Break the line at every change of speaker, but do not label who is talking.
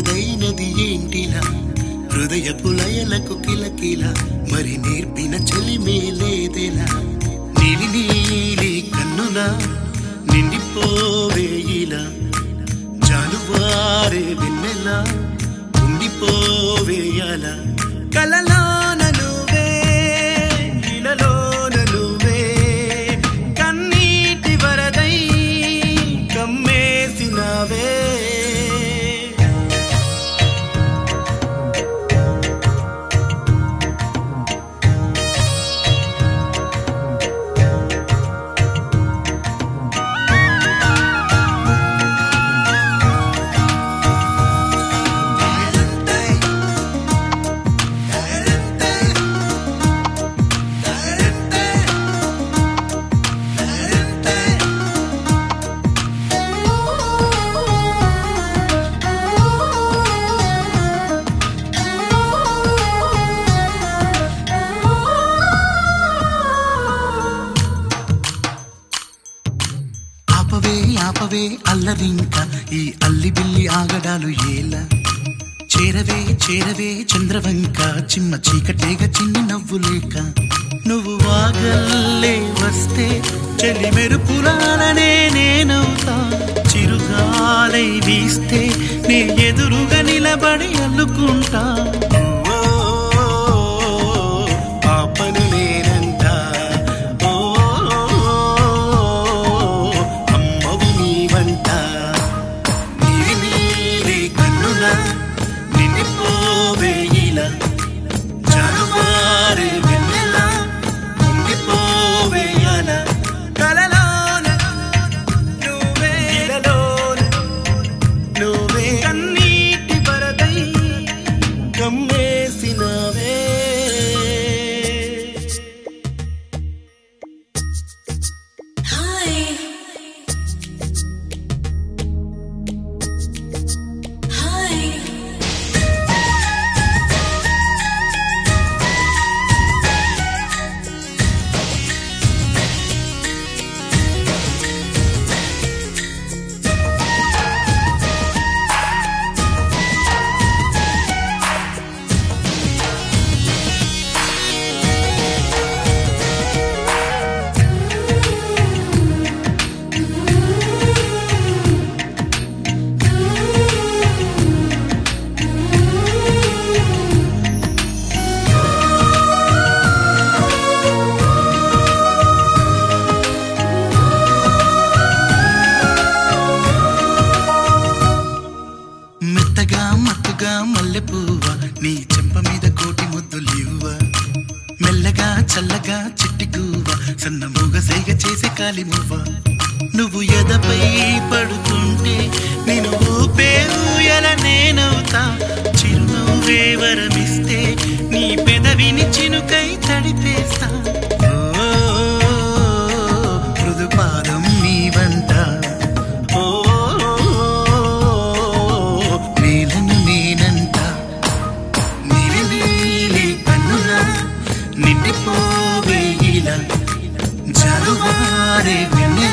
మనదైనది ఏంటిలా హృదయపు లయలకు కిలకిల మరి నేర్పిన చలిమే లేదెలా నీలి నీలి కన్నుల నిండిపోవేయిలా జాలువారే వెన్నెల ఉండిపోవేయాల కలలోన నువ్వే ఇలలోన నువ్వే కన్నీటి వరదై కమ్మేసినావే ఆపవే ఆపవే అల్లరింక ఈ అల్లి బిల్లి ఆగడాలు ఏలా చేరవే చేరవే చంద్రవంక చిమ్మ చీకటేగ చిన్ని నవ్వులేక నువ్వు వాగల్లే వస్తే చెలి మెరుపులాలనే నేనవుతా చిరుగాలై వీస్తే నే ఎదురుగా నిలబడి అల్లుకుంటా ఓ, పాపను నేనంట ఓ, అమ్మవు నీవంట నీరి నీరి కన్నుల నిండిపోవేయిలా జారువారే వెన్నెల ఉండిపోవేయాల కలలోన నువ్వే ఇలలోన నువ్వే కన్నీటి వరదై కమ్మేసినవే
Hi. Hi.
మెత్తగా మత్తుగా మల్లెపువ్వ నీ చెంప మీద కోటి ముద్దులివ్వ మెల్లగా చల్లగా చిట్టి గువ్వ సన్న మూగ సైగ చేసే కాలి మువ్వ నువ్వు ఎదపై పడుతుంటే నేను ఊపే ఊయల నేనవుతా చిరునవ్వే వరమిస్తే నీ పెదవిని చినుకై తడిపేస్తా ఓ, మృదు పాదం నీ వంట ఓ నీలను నేనంట నీలి నీలి కన్నుల నిండిపోవేయిలా జరువారే వెన్నెల